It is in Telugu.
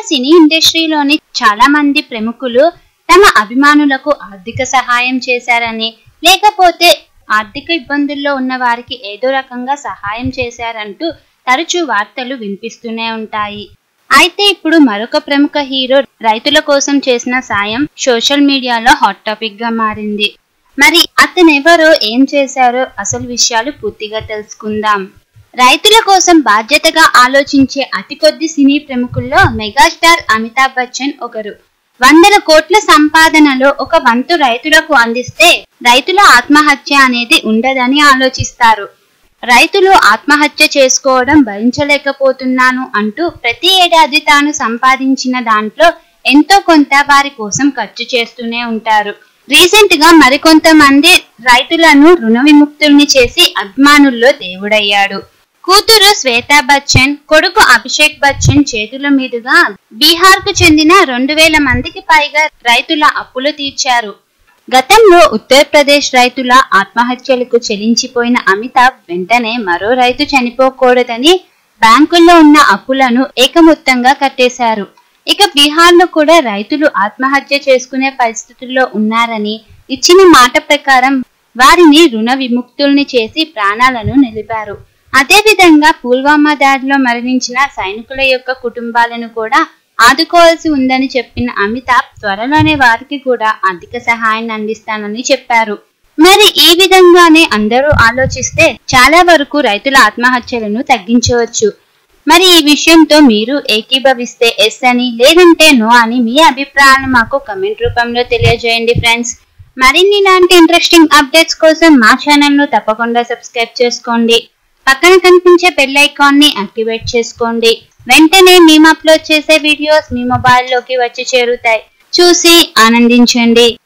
సినీ ఇండస్ట్రీలోని చాలా మంది ప్రముఖులు తమ అభిమానులకు ఆర్థిక సహాయం చేశారని లేకపోతే ఆర్థిక ఇబ్బందుల్లో ఉన్న వారికి ఏదో రకంగా సహాయం చేశారంటూ తరచూ వార్తలు వినిపిస్తూనే ఉంటాయి అయితే ఇప్పుడు మరొక ప్రముఖ హీరో రైతుల కోసం చేసిన సాయం సోషల్ మీడియాలో హాట్ టాపిక్ గా మారింది మరి అతనెవరో ఏం చేశారో అసలు విషయాలు పూర్తిగా తెలుసుకుందాం రైతుల కోసం బాధ్యతగా ఆలోచించే అతి కొద్ది సినీ ప్రముఖుల్లో మెగాస్టార్ అమితాబ్ బచ్చన్ ఒకరు వందల కోట్ల సంపాదనలో ఒక వంతు రైతులకు అందిస్తే రైతుల ఆత్మహత్య అనేది ఉండదని ఆలోచిస్తారు రైతులు ఆత్మహత్య చేసుకోవడం భరించలేకపోతున్నాను అంటూ ప్రతి ఏడాది తాను సంపాదించిన దాంట్లో ఎంతో కొంత వారి కోసం ఖర్చు చేస్తూనే ఉంటారు రీసెంట్ గా మరికొంతమంది రైతులను రుణ విముక్తుల్ని చేసి అభిమానుల్లో దేవుడయ్యాడు కూతురు శ్వేతా బచ్చన్ కొడుకు అభిషేక్ బచ్చన్ చేతుల మీదుగా బీహార్ కు చెందిన రెండు వేల మందికి పైగా రైతుల అప్పులు తీర్చారు గతంలో ఉత్తరప్రదేశ్ రైతుల ఆత్మహత్యలకు చెలించిపోయిన అమితాబ్ వెంటనే మరో రైతు చనిపోకూడదని బ్యాంకుల్లో ఉన్న అప్పులను ఏకమొత్తంగా కట్టేశారు ఇక బీహార్లో కూడా రైతులు ఆత్మహత్య చేసుకునే పరిస్థితుల్లో ఉన్నారని ఇచ్చిన మాట ప్రకారం వారిని రుణ విముక్తుల్ని చేసి ప్రాణాలను నిలిపారు అదేవిధంగా పుల్వామా దాడిలో మరణించిన సైనికుల యొక్క కుటుంబాలను కూడా ఆదుకోవాల్సి ఉందని చెప్పిన అమితాబ్ త్వరలోనే వారికి కూడా ఆర్థిక సహాయాన్ని అందిస్తానని చెప్పారు మరి ఈ విధంగానే అందరూ ఆలోచిస్తే చాలా వరకు రైతుల ఆత్మహత్యలను తగ్గించవచ్చు మరి ఈ విషయంతో మీరు ఏకీభవిస్తే ఎస్ అని లేదంటే నో అని మీ అభిప్రాయాలను మాకు కమెంట్ రూపంలో తెలియజేయండి ఫ్రెండ్స్ మరిన్ని ఇలాంటి ఇంట్రెస్టింగ్ అప్డేట్స్ కోసం మా ఛానల్ను తప్పకుండా సబ్స్క్రైబ్ చేసుకోండి పక్కన కనిపించే బెల్ ఐకాన్ ని యాక్టివేట్ చేసుకోండి వెంటనే మేము అప్లోడ్ చేసే వీడియోస్ మీ మొబైల్లోకి వచ్చి చేరుతాయి చూసి ఆనందించండి